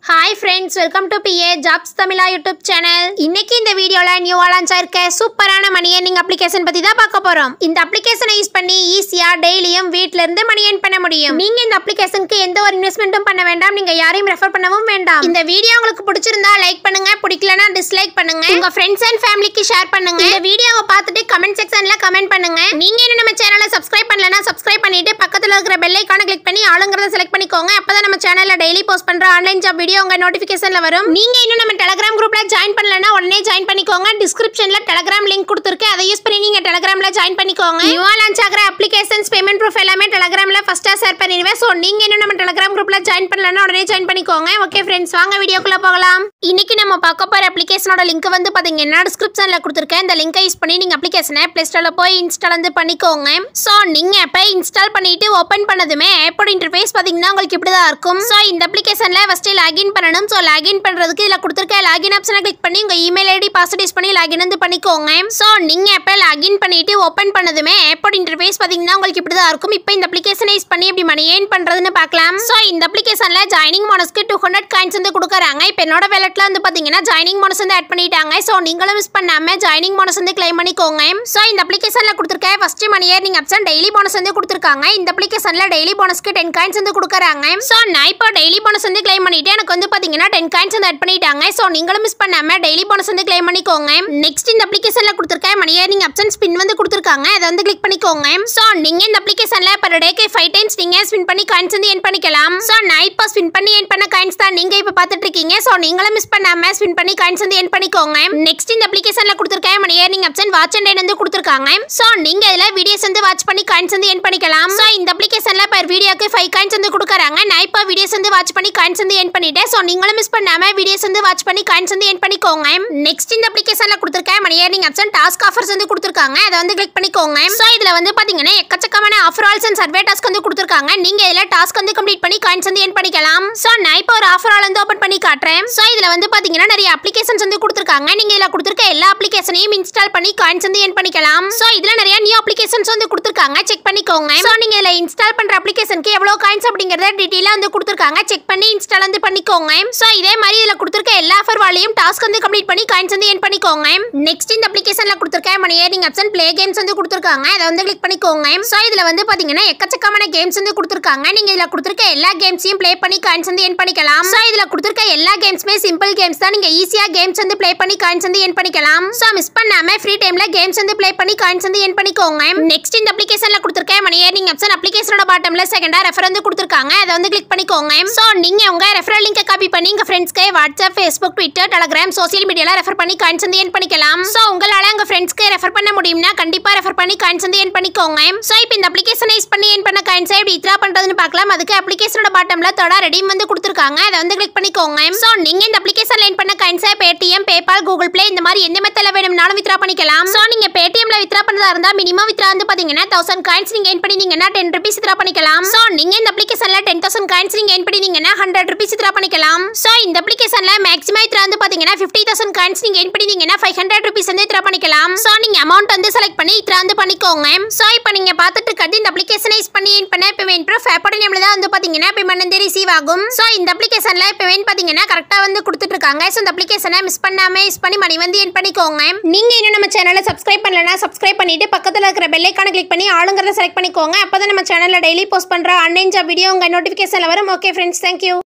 hi friends welcome to BA jobs தமிழா YouTube channel இன்னைக்கு இந்த வீடியோல நியூ லான்ச் ஆயிருக்க சூப்பரான மணி ஏர்னிங் அப்ளிகேஷன் பத்தி தான் பார்க்க போறோம் இந்த அப்ளிகேஷனை யூஸ் பண்ணி ஈஸியா டெய்லியும் வீட்ல இருந்து மணி ஏர்ன் பண்ண முடியும் நீங்க இந்த அப்ளிகேஷனுக்கு எந்த ஒரு இன்வெஸ்ட்மெண்ட்டும் பண்ண வேண்டாம் நீங்க யாரையும் ரெஃபர் பண்ணவும் வேண்டாம் இந்த வீடியோ உங்களுக்கு பிடிச்சிருந்தா லைக் பண்ணுங்க பிடிக்கலனா டிஸ்லைக் பண்ணுங்க உங்க ஃப்ரெண்ட்ஸ் அண்ட் ஃபேமிலிக்கு ஷேர் பண்ணுங்க இந்த வீடியோவை பார்த்துட்டு கமெண்ட் செக்ஷன்ல கமெண்ட் பண்ணுங்க நீங்க இன்னும் நம்ம சேனலை சப்ஸ்கிரைப் பண்ணலனா சப்ஸ்கிரைப் பண்ணிட்டு பக்கத்துல இருக்கிற பெல் ஐகானை கிளிக் பண்ணி ஆளுங்கிறத செலக்ட் பண்ணிக்கோங்க அப்பதான் நம்ம சேனல்ல டெய்லி போஸ்ட் பண்ற ஆன்லைன் ஜாப் வீடியோ உங்க நோட்டிபிகேஷன்ல வரும் நீங்க இன்னும் நம்ம டெலிகிராம் குரூப்ல ஜாயின் பண்ணலனா உடனே ஜாயின் பண்ணிக்கோங்க டிஸ்கிரிப்ஷன்ல டெலிகிராம் லிங்க் கொடுத்துருக்கு அதை யூஸ் பண்ணி நீங்க டெலிகிராம்ல ஜாயின் பண்ணிக்கோங்க நியூவா லான்ச் ஆகிற அப்ளிகேஷன்ஸ் பேமெண்ட் ப்ரூஃப் எல்லாமே டெலிகிராம்ல ஃபர்ஸ்டா ஷேர் பண்ணிடுவேன் ஸோ நீங்க இன்னும் நம்ம டெலிகிராம் குரூப்ல ஜாயின் பண்ணலனா உடனே ஜாயின் பண்ணிக்கோங்க ஓகே ஃப்ரெண்ட்ஸ் வாங்க வீடியோக்குள்ள போகலாம் இன்னைக்கு நம்ம பார்க்க போற அப்ளிகேஷனோட லிங்க் வந்து பாத்தீங்கன்னா டிஸ்கிரிப்ஷன்ல கொடுத்துருக்கேன் இந்த லிங்கை யூஸ் பண்ணி நீங்க அப்ளிகேஷனை பிளே ஸ்டோர்ல போய் இன்ஸ்டால் வந்து பண்ணிக்கோங்க ஸோ நீங்க அப்ப இன்ஸ்டால் பண்ணிட்டு ஓபன் பண்ணதுமே ஆப்போட இன்டர்ஃபேஸ் பாத்தீங்கன்னா உங்களுக்கு இப்படி தான் இருக்கும் ஸோ இந்த அப்ளிகேஷன்ல ஃபர்ஸ்ட் லாகின் பண்ணணும் ஸோ லாகின் பண்றதுக்கு இதுல கொடுத்துருக்க லாகின் ஆப்ஷனை கிளிக் பண்ணி உங்க இமெயில் ஐடி பாஸ்வேர்ட் யூஸ் பண்ணி லாகின் வந்து பண்ணிக்கோங்க ஸோ நீங்க அப்ப லாகின் பண்ணிட்டு ஓபன் பண்ணதுமே ஆப்போட இன்டர்ஃபேஸ் பாத்தீங்கன்னா உங்களுக்கு இப்படி தான் இருக்கும் இப்போ இந்த அப்ளிகேஷனை யூஸ் பண்ணி எப்படி மணி ஏர்ன் பண்றதுன்னு பார்க்கலாம் ஸோ இந்த அப்ளிகேஷன்ல ஜாயினிங் போனஸ்க்கு டூ ஹண்ட்ரட் காயின்ஸ் வந்து கொடுக்குறாங்க இப்போ என்னோட வேலட்ல வந்து பாத்தீங்கன்னா ஜாயினிங் போனஸ் வந்து ஆட் பண்ணிட்டாங்க ஸோ நீங்களும் மிஸ் பண்ணாம ஜாயினிங் போனஸ் வந்து கிளைம் பண்ணிக்கோங்க ஸோ இந்த அப்ளிகேஷன்ல கொடுத்துருக்க first money earning option daily bonus வந்து கொடுத்துருக்காங்க இந்த அப்ளிகேஷன்ல டெய்லி போனஸ்க்கு டென் காயின்ஸ் வந்து கொடுக்குறாங்க ஸோ நான் இப்போ டெய்லி போனஸ் வந்து கிளைம் பண்ணிட்டு எனக்கு வந்து பாத்தீங்கன்னா டென் காயின்ஸ் வந்து ஆட் பண்ணிட்டாங்க ஸோ நீங்களும் மிஸ் பண்ணாம டெய்லி போனஸ் வந்து கிளைம் பண்ணிக்கோங்க நெக்ஸ்ட் இந்த அப்ளிகேஷன்ல கொடுத்துருக்க மணி ஏர்னிங் ஆப்ஷன் ஸ்பின் வந்து கொடுத்துருக்காங்க அதை வந்து கிளிக் பண்ணிக்கோங்க ஸோ நீங்க இந்த அப்ளிகேஷன்ல பர் டேக்கு ஃபைவ் டைம்ஸ் நீங்க ஸ்பின் பண்ணி காயின்ஸ் வந்து என் பண்ணிக்கலாம் ஸோ நான் இப்போ ஸ்பின் பண்ணி என் பண்ண காயின்ஸ் தான் நீங்க இப்போ பார்த்துட்டு இருக்கீங்க ஸோ நீங்களும் மிஸ் பண்ணாம ஸ்பின் பண்ணி காயின்ஸ் வந்து என் பண்ணிக்கோங்க நெக்ஸ்ட் இந்த அப்ளிகேஷன்ல கொடுத்துருக்க money earning option watch and வந்து கொடுத்துருக்காங்க ஸோ நீங்க இதுல வீடியோஸ் வந்து வாட்ச் பண்ணி காயின்ஸ் வந்து என் பண்ணிக்கலாம் ஸோ இந்த அப்ளிகேஷன்ல பர் வீடியோக்கு ஃபைவ் காயின்ஸ் வந்து கொடுக்குறாங்க நான் இப்போ வீடியோஸ் வந்து வாட்ச் பண்ணி காயின்ஸ் வந்து என் பண்ணிட்டேன் ஸோ நீங்களும் மிஸ் பண்ணாம வீடியோஸ் வந்து வாட்ச் பண்ணி காயின்ஸ் வந்து என் பண்ணிக்கோங்க நெக்ஸ்ட் இந்த அப்ளிகேஷன்ல கொடுத்துருக்க money earning option task offers வந்து கொடுத்துருக்காங்க அதை வந்து கிளிக் பண்ணிக்கோங்க ஸோ இதுல வந்து பாத்தீங்கன்னா எக்கச்சக்கமான offer walls and survey task வந்து கொடுத்துருக்காங்க நீங்க இதுல டாஸ்க் வந்து கம்ப்ளீட் பண்ணி காயின்ஸ் வந்து என் பண்ணிக்கலாம் ஸோ நான் இப்போ ஒரு ஆஃபர் ஆல் வந்து ஓப்பன் பண்ணி காட்டுறேன் ஸோ இதுல வந்து பாத்தீங்கன்னா நிறைய அப்ளிகேஷன்ஸ் வந்து கொடுத்துருக்காங்க நீங்க இதுல கொடுத்துருக்க எல்லா அப்ளிகேஷனையும் இன்ஸ்டால் பண்ணி காயின்ஸ் வந்து என் பண்ணிக்கலாம் ஸோ இதுல நிறைய நியூ அப்ளிகேஷன்ஸ் வந்து கொடுத்துருக்காங்க செக் பண்ணிக்கோங்க ஸோ நீங்க இதுல இன்ஸ்டால் பண்ற அப்ளிகேஷனுக்கு எவ்வளவு காயின்ஸ் அப்படிங்கறத டீட்டெயிலா வந்து கொடுத்துருக்காங்க செக் பண்ணி இன்ஸ்டால் வந்து பண்ணிக்கோங்க ஸோ இதே மாதிரி இதுல கொடுத்துருக்க எல்லா ஆஃபர் வாலையும் டாஸ்க் வந்து கம்ப்ளீட் பண்ணி காயின்ஸ் வந்து என் பண்ணிக்கோங்க நெக்ஸ்ட் இந்த அப்ளிகேஷன்ல கொடுத்துருக்க money earning option play games வந்து கொடுத்துருக்காங்க அதை வந்து கிளிக் பண்ணிக்கோங்க ஸோ இதுல வந்து பாத்தீங்கன்னா எக்கச்சக்கமான கேம்ஸ் வந்து கொடுத்துருக்காங்க நீங்க இதுல கொடுத்துருக்க எல்லா கேம்ஸையும் ப்ளே பண்ணி காயின்ஸ் வந்து என் பண்ணிக்கலாம் ஸோ இதுல கொடுத்துருக்க எல்லா கேம்ஸுமே சிம்பிள் கேம்ஸ் தான் நீங்க ஈஸியா கேம்ஸ் வந்து ப்ளே பண்ணி காயின்ஸ் வந்து என் பண்ணிக்கலாம் ஸோ மிஸ் பண்ணாம ஃப்ரீ டைம்ல கேம்ஸ் வந்து ப்ளே பண்ணி காயின்ஸ் வந்து என் பண்ணிக்கோங்க நெக்ஸ்ட் இந்த அப்ளிகேஷன்ல கொடுத்துருக்க மணி ஏர்னிங் ஆப்ஷன் அப்ளிகேஷனோட பாட்டம்ல செகண்டா ரெஃபர் வந்து கொடுத்துருக்காங்க அதை வந்து கிளிக் பண்ணிக்கோங்க ஸோ நீங்க உங்க ரெஃபரல் லிங்கை காப்பி பண்ணி உங்க ஃப்ரெண்ட்ஸ்க்கு WhatsApp Facebook Twitter Telegram social மீடியால ரெஃபர் பண்ணி காயின்ஸ் வந்து என் பண்ணிக்கலாம் ஸோ உங்களால உங்க ஃப்ரெண்ட்ஸ்க்கு ரெஃபர் பண்ண முடியும்னா கண்டிப்பா ரெஃபர் பண்ணி காயின்ஸ் வந்து என் பண்ணிக்கோங்க ஸோ இப்போ இந்த அப்ளிகேஷனை யூஸ் பண்ணி என் பண்ண காயின்ஸை எப்படி வித்ரா பண்றதுன்னு பார்க்கலாம் அதுக்கு அப்ளிகேஷனோட பாட்டம்ல தொடா ரெடீம் வந்து கொடுத்துருக்காங்க அதை வந்து கிளிக் பண்ணிக்கோங்க ஸோ நீங்க இந்த அப்ளிகேஷன்ல என் பண்ண காயின்ஸை பேடிஎம் பேபால் கூகுள் பிளே இந்த மாதிரி எந்த மெத்தல வேணும்னாலும் வித்ரா பண்ணிக்கலாம் ஸோ நீங்க பேடிஎம்ல வித்ரா பண்றதா இருந்தா மினிமம் வித்ரா வந்து பாத்தீங்கன்னா தௌசண்ட் காயின்ஸ் நீங்க என் பண்ணினீங்கன்னா டென் ருபீஸ் வித்ரா பண்ணிக்கலாம் ஸோ நீங்க இந்த அப்ளிகேஷன்ல டென் தௌசண்ட் காயின்ஸ் நீங்க என் பண்ணினீங்கன்னா ஹண்ட்ரட் ருபீஸ் வித்ரா பண்ணிக்கலாம் ஸோ இந்த அப்ளிகேஷன்ல மேக்ஸிமம் வித்ரா வந்து பாத்தீங்கன்னா ஃபிஃப்டி தௌசண்ட் காயின்ஸ் நீங்க என் பண்ணினீங்கன்னா ஃபைவ் ஹண்ட்ரட் ருபீஸ் வந்து வித்ரா பண்ணிக்கலாம் ஸோ நீங்க அமௌண்ட் வந்து செலக்ட் பண்ணி வித்ரா வந்து பண்ணிக்கோங்க ஸோ இப்போ நீங்க பார்த்துட்டு இருக்கிறது இந்த அப்ளிகேஷனை யூஸ் பண்ணி என் பண்ண பேமெண்ட் ப்ரூஃப் ஆப்போட நேம்ல தான் வந்து பாத்தீங்கன்னா பேமெண்ட் வந்து ரிசீவ் ஆகும் ஸோ இந்த அப்ளிகேஷன்ல பேமெண்ட் பாத்தீங்கன்னா கரெக்டா வந்து கொடுத்துட்டு இருக்காங்க ஸோ இந்த அப்ளிகேஷனை மிஸ் பண்ணாம யூஸ் பண்ணி மணி வந்து என் பண்ணிக்கோங்க நீங்க இன்னும் நம்ம சேனலை சப்ஸ்கிரைப் பண்ணலனா சப்ஸ்கிரைப் பண்ணிட்டு பக்கத்துல இருக்கிற பெல் ஐக்கான கிளிக் பண்ணி ஆளுங்கிறத செலக்ட் பண்ணிக்கோங்க அப்பதான் நம்ம சேனல்ல டெய்லி போஸ்ட் பண்ற ஆன்லைன் ஜாப் வீடியோ உங்க நோட்டிஃபிகேஷன்ல வரும் ஓகே ஃப்ரெண்ட்ஸ் தேங்க்யூ